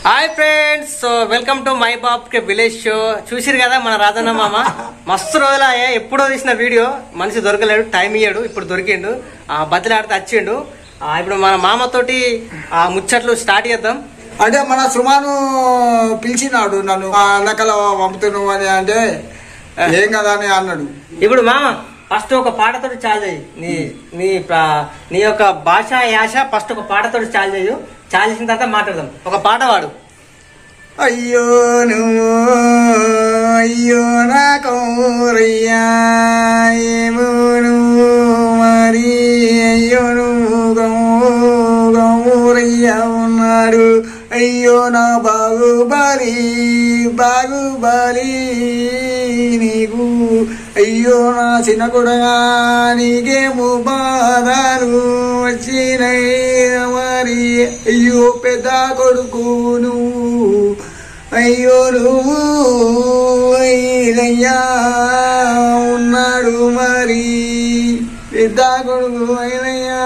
Hi friends so welcome to my బాబ్ కే village show చూసిరు కదా మన రాజన్న మామ మస్తు రోజులాయే ఎప్పుడో తీసిన వీడియో మనిషి దొరకలేడు టైం ఇయ్యాడు ఇప్పుడు దొరికిండు ఆ బతిలాడితే వచ్చిండు ఆ, ఇప్పుడు మన మామతోటి ఆ ముచ్చట్లు స్టార్ట్ చేద్దాం అంటే మన సుమాను పిలిచినాడు నన్ను ఆ అన్నకల పంపుతున్నావు అని అంటే ఏం కదా అని అన్నాడు ఇప్పుడు మామ ఫస్ట్ ఒక పాటతోటి చాలు చేయి నీ నీ ప్ర- నీ యొక్క భాష యాస ఫస్ట్ ఒక పాటతోటి చాలు చేయు చాలు చేసిన తర్వాత మాట్లాడదాం ఒక పాట వాడు అయ్యో నువ్వు అయ్యో నా కౌరయ్యా ఏమో నువ్వు మరి అయ్యో నువ్వు గౌ- గౌరయ్య ఉన్నాడు అయ్యో నా బాగుబలి బాగుబలి నీకు అయ్యో నా చిన్న కొడగా నీకేమో బాధలు వచ్చినాయి మరి అయ్యో పెద్ద కొడుకు నువ్వు అయ్యో నువ్వు అయ్యయ్యా ఉన్నాడు మరి పెద్ద కొడుకు అయ్యయ్యా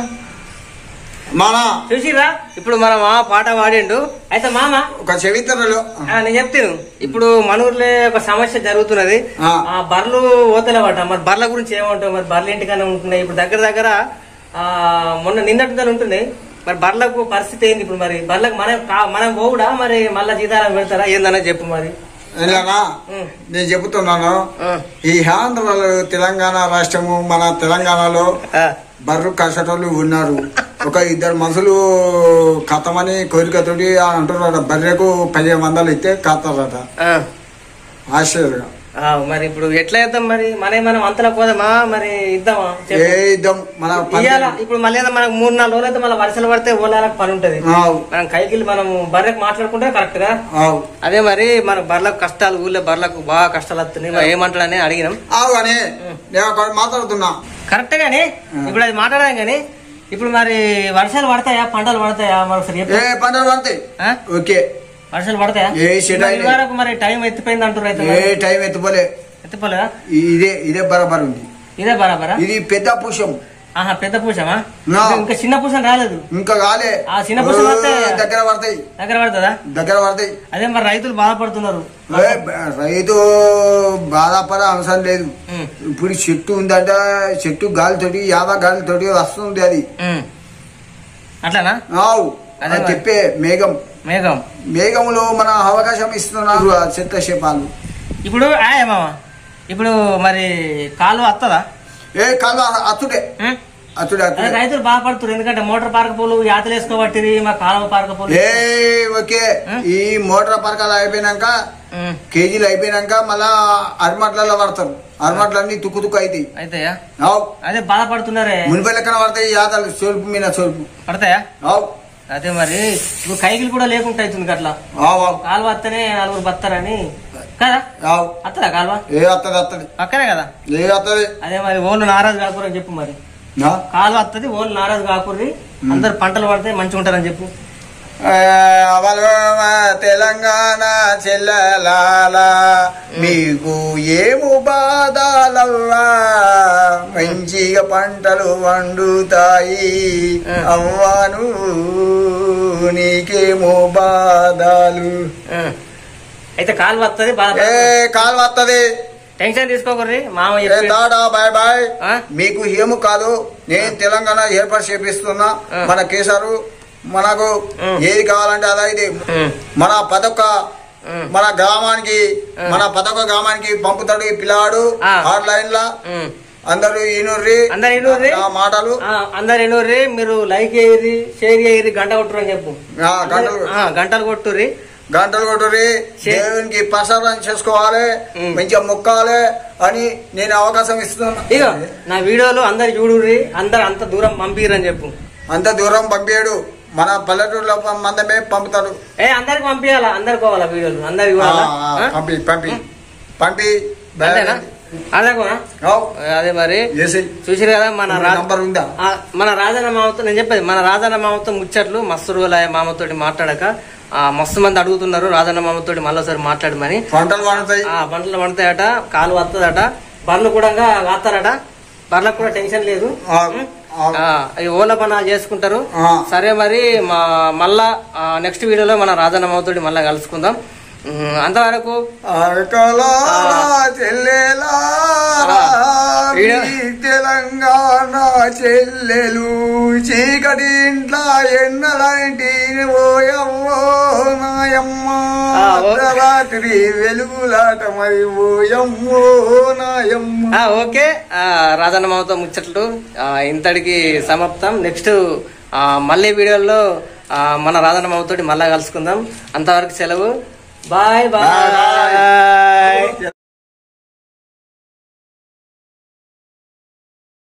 మన చూసిరా ఇప్పుడు మన మామ పాట పాడిండు అయితే మామ ఒక చరిత్రలో ఆ, నేను చెప్తాను ఇప్పుడు మన ఊర్లో ఒక సమస్య జరుగుతున్నది ఆ. ఆ బర్రెలు ఓతలేవట మరి బర్రెల గురించి ఏమంటావు మరి బర్రెలు ఇంటికనే ఉంటున్నాయి ఇప్పుడు దగ్గర దగ్గర ఆ మొన్న నిన్నట్టుగా ఉంటున్నాయి మరి బర్రెలకు పరిస్థితి ఏంది ఇప్పుడు మరి బర్రెలకు మనం కా- మనం పోవుడా మరి మళ్ళా జీతాలు పెడతారా ఏందన్నా చెప్పు మరి ఎలానా ఉం. నేను చెబుతున్నాను ఆ. ఈ ఆంధ్రలో తెలంగాణ రాష్ట్రము మన తెలంగాణలో ఆ, బర్రు కసటోళ్ళు ఉన్నారు ఒక ఇద్దరు మనుషులు కథమని కోరికతోటి అంటున్నారట బర్రెకు పదిహేను వందలు ఇస్తే కథరట ఆ. ఆశ్చర్యంగా ఆ, మరి ఇప్పుడు ఎట్లా చేద్దాం మరి మన మనం అంతలా పోదామా మరి ఇద్దామా ఏ చెప్పు. ఇద్దాం మన పని- ఇయ్యాల ఇప్పుడు మళ్ళీ ఏదో మనకు మూడు నాలుగు రోజులు అయితే మళ్ళీ వర్షాలు పడితే ఓలాలకు పని ఉంటది ఆవు, మనం కైకి మనం బర్రెకు మాట్లాడుకుంటే కరెక్ట్ గా ఆవు. అదే మరి మన బర్లకు కష్టాలు ఊళ్ళో బర్లకు బాగా కష్టాలు వస్తున్నాయి మరి ఏమంటాడని అడిగినాం ఆవు అని నేను ఒక మాట్లాడుతున్నా కరెక్ట్ గానీ ఇప్పుడు అది మాట్లాడదాం గానీ ఇప్పుడు మరి వర్షాలు పడతాయా పంటలు పడతాయా మరి ఒకసారి చెప్పు. ఏ పంటలు పడతాయి ఆ? ఓకే వర్షాలు పడతాయా ఏ షెడ్ మరి అయినాయి. ఇదివరకు మరి టైం ఎత్తిపోయింది అంటారు అయితే ఏ మరి. టైం ఎత్తుపోలే ఎత్తిపోలేదా ఇదే ఇదే బరాబర్ ఉంది ఇదే బరాబరా ఇది పెద్ద పుష్పం ఆహా పెద్ద పూసమా నా. ఇంకా- ఇంకా చిన్న పూసం రాలేదు ఇంకా కాలే ఆ చిన్న పుష్పం వస్తే ఓ, దగ్గర పడతాయి దగ్గర పడుతుందా దగ్గర పడతాయి అదే మరి రైతులు బాధపడుతున్నారు ఏ, బ- రైతు బాధపడే అవసరం లేదు ఉమ్, ఇప్పుడు చెట్టు ఉందంట చెట్టు గాలితోటి యాభై గాలితోటి వస్తుంది అది ఉమ్. అట్లానా ఆవు అదే అది మరి. చెప్పే మేఘం మేఘం మేఘంలో మన అవకాశం ఇస్తున్నారు ఆ చెత్త శపాలు ఇప్పుడు ఆయ్ మామ ఇప్పుడు మరి కాలువ వస్తుందా ఏ కాదు అతుడే ఉమ్? అతుడే అదే అతుడే రైతులు బాధపడుతున్నారు ఎందుకంటే మోటార్ పార్క్ పోలు యాతలు వేసుకోబట్టిరి మా కాలువ పార్క్ పోలు ఏ ఓకే ఈ మోటార్ పరకాలు అయిపోయినాక ఉమ్, కేజీలు అయిపోయినాక మళ్ళా అరమట్లలో పడతారు అరమట్లన్నీ తుక్కు తుక్కు అవుతాయి అయితాయా ఆవు అదే బాధపడుతున్నారే మునిపై లెక్కన పడతాయి యాదలు సోల్పు మీద సోల్పు పడతాయా ఆవు అదే మరి ఇప్పుడు కైకిలు కూడా లేకుండా అవుతుంది అట్లా ఆవు ఆవు కాలువ వస్తేనే నలుగురు బతారని కదా ఆవు వస్తుందా కాలువ ఏ వస్తుంది వస్తుంది పక్కనే కదా ఏ వస్తుంది అదే మరి ఓళ్ళు నారాజు కాకూరని చెప్పు మరి నా? కాలువ వస్తుంది ఓళ్ళు నారాజు కాకూరి అందరు పంటలు పడితే మంచిగా ఉంటారని చెప్పు ఆ, అవలు మా తెలంగాణ చెల్లెలాల మీకు ఏము బాధాలవ్వా మంచిగా పంటలు వండుతాయి అవ్వాను నీకేమో బాధాలు ఉమ్. అయితే కాలువ వస్తుంది ఏ బాధ కాలు వస్తుంది టెన్షన్ తీసుకోకూర్రి మామ ఏ చెప్పి తాడా బాయ్ బాయ్ ఆ? మీకు ఏము కాదు నేను తెలంగాణ ఏర్పాటు చేపిస్తున్నా ఆ. మన కేసారు మనకు ఉం. ఏది కావాలంటే అలా ఇది ఉమ్, మన పదొక్క ఉమ్, మన గ్రామానికి మన పదొక్క గ్రామానికి పంపుతాడు ఈ పిల్లాడు ఆ. ఆన్లైన్ లా ఉమ్. అందరూ ఈనుర్రి అందరు ఇనుర్రి. ఆ మాటలు ఆ, అందరు ఎన్నోర్రి మీరు లైక్ చేయరి షేర్ చేయరి గంట కొట్టురు అని చెప్పు ఆ, గంటలు ఆ, గంటలు కొట్టుర్రి గంటలు కొట్టుర్రి చే- దేవునికి ప్రసారం చేసుకోవాలి ఉం. మంచిగా మొక్కాలి అని నేను అవకాశం ఇస్తున్నా ఇగో నా వీడియోలు అందరు చూడుర్రి అందరు అంత దూరం పంపిరని చెప్పు అంత దూరం పంపించాడు మన పల్లెటూరులో మందమే పంపుతాడు ఏ అందరికి పంపించాలా అందరికి పోవాలా వీడియోలు అందరికి ఆ, చూడాలా ఆ, ఆ? పంపి పంపి పంపి అంతేనా అదేకోనా అవు, అదే మరి చేసేయ్. చూసిరు కదా మన నీ రా- నంబర్ ఉందా ఆ, మన రాజన్న మామతో నేను చెప్పేది మన రాజన్న మామతో ముచ్చట్లు మస్తు రోజులాయ మామతోటి మాట్లాడక ఆ, మస్తు మంది అడుగుతున్నారు రాజన్న మామతోటి మళ్ళీసారి మాట్లాడమని పంటలు పండుతాయి ఆ పంటలు పండుతాయట కాలు వస్తుందట బర్రెలు కూడా వాస్తారట బర్రెలకు కూడా టెన్షన్ లేదు ఆ, ఉం? ఆ, ఈ ఓల పనాలు చేసుకుంటారు ఆ. సరే మరి మా మళ్ళా నెక్స్ట్ వీడియోలో మన రాజన్నమ్మతోటి మళ్ళా కలుసుకుందాం ఉమ్, అంతవరకు అరకలారా చెల్లెలారా ఆ. మీ తెలంగాణ చెల్లెలు చీకటి ఇంట్లో ఎన్నలాంటి ఓయమ్మో నాయమ్మ ఆ, ఓ- రాత్రి వెలుగులాట మరి ఓయమ్మో నాయమ్మ ఆ, ఓకే ఆ, రాజన్నమ్మతో ముచ్చట్లు ఆ, ఇంతటికి సమాప్తం నెక్స్ట్ ఆ, మళ్ళీ వీడియోలో ఆ, మన రాజన్నమ్మతోటి మళ్ళా కలుసుకుందాం అంతవరకు సెలవు బాయ్ బాయ్